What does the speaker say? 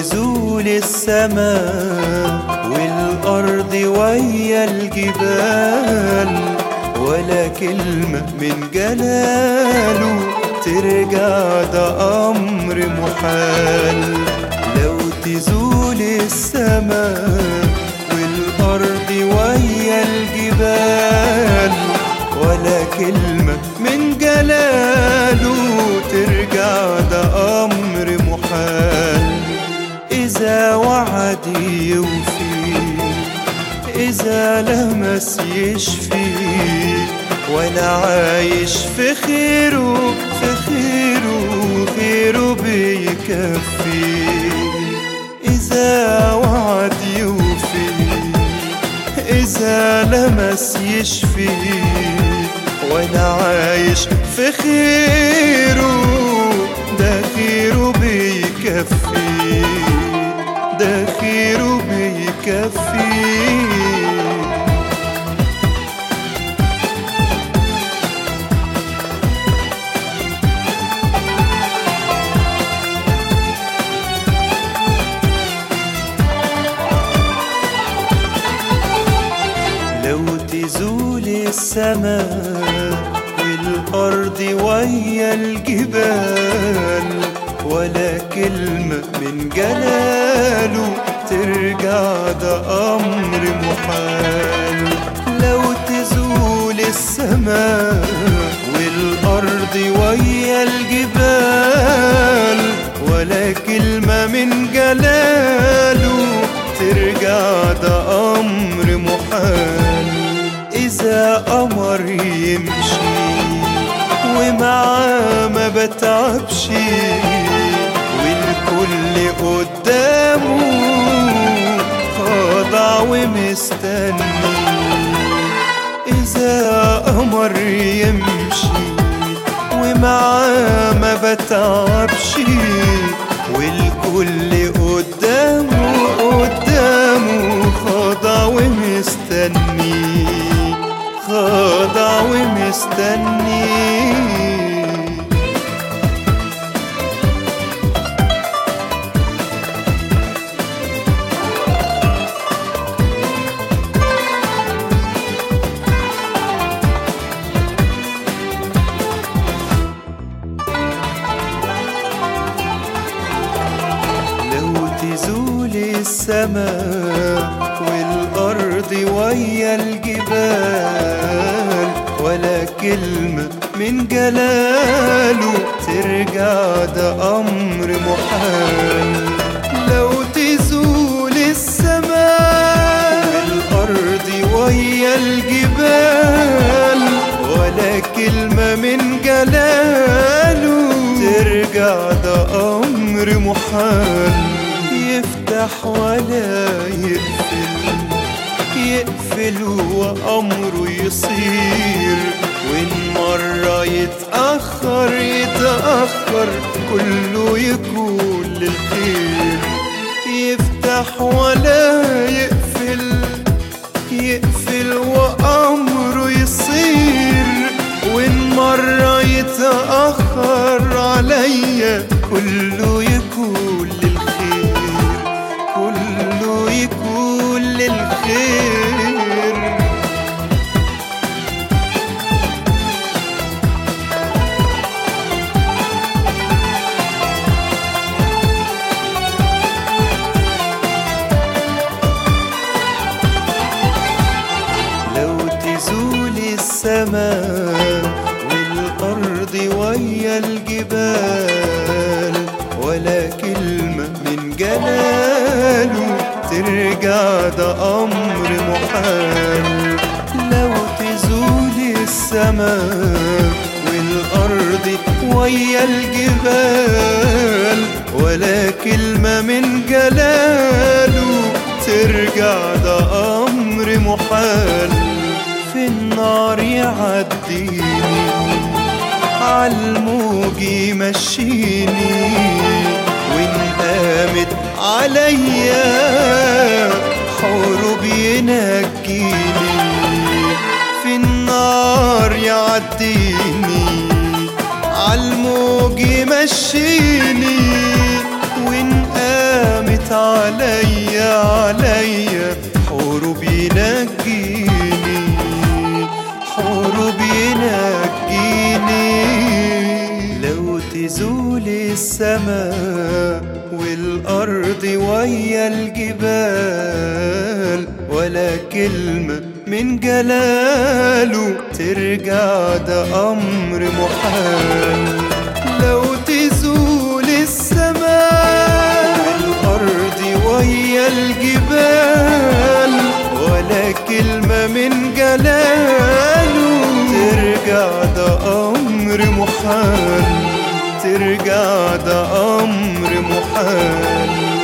تزول السماء والأرض ويا الجبال ولا كلمة من جلاله ترجع ده أمر محال لو تزول السماء والأرض ويا الجبال ولا كلمة من جلاله ترجع ده أمر محال إذا وعد يوفي إذا لمس يشفي وأنا عايش في خيره في خيره خيره بيكفي إذا وعد يوفي إذا لمس يشفي وأنا عايش في خيره ده خيره بيكفي ده خيره بيكفي لو تزول السماء والأرض ويا الجبال ولا كلمة من جلاله ترجع ده أمر محال لو تزول السماء والأرض ويا الجبال ولا كلمة من جلاله ترجع ده أمر محال إذا قمر يمشي ومعاه ما بتعبش والكل قدامه خاضع ومستني إذا قمر يمشي ومعاه ما بتعبش والكل قدامه قدامه خاضع ومستني خاضع ومستني لو تزول السماء والأرض ويا الجبال ولا كلمة من جلاله ترجع ده أمر محال لو تزول السماء والأرض ويا الجبال ولا كلمة من جلاله ترجع ده أمر محال يفتح ولا يقفل يقفل وأمره يصير وإن مرة يتأخر يتأخر كله يكون للخير يفتح ولا يقفل يقفل وأمره يصير وإن مرة يتأخر عليا كله يكون للخير كله يكون للخير لو تزول السماء والأرض ويا الجبال ولا كلمة من جلاله ترجع ده أمر محال لو تزول السماء والأرض ويا الجبال ولا كلمة من جلاله ترجع ده أمر محال في النار يعديني عالموج يمشيني وإن قامت عليا حروب ينجيني في النار يعديني عالموج يمشيني وإن قامت هانت عليا عليا حوره بينجيني حوره بينجيني لو تزول السماء والأرض ويا الجبال ولا كلمة من جلاله ترجع ده أمر محال لو تزول السماء والأرض ويا الجبال ولا كلمة من جلاله ترجع ده أمر محال ترجع ده أمر محال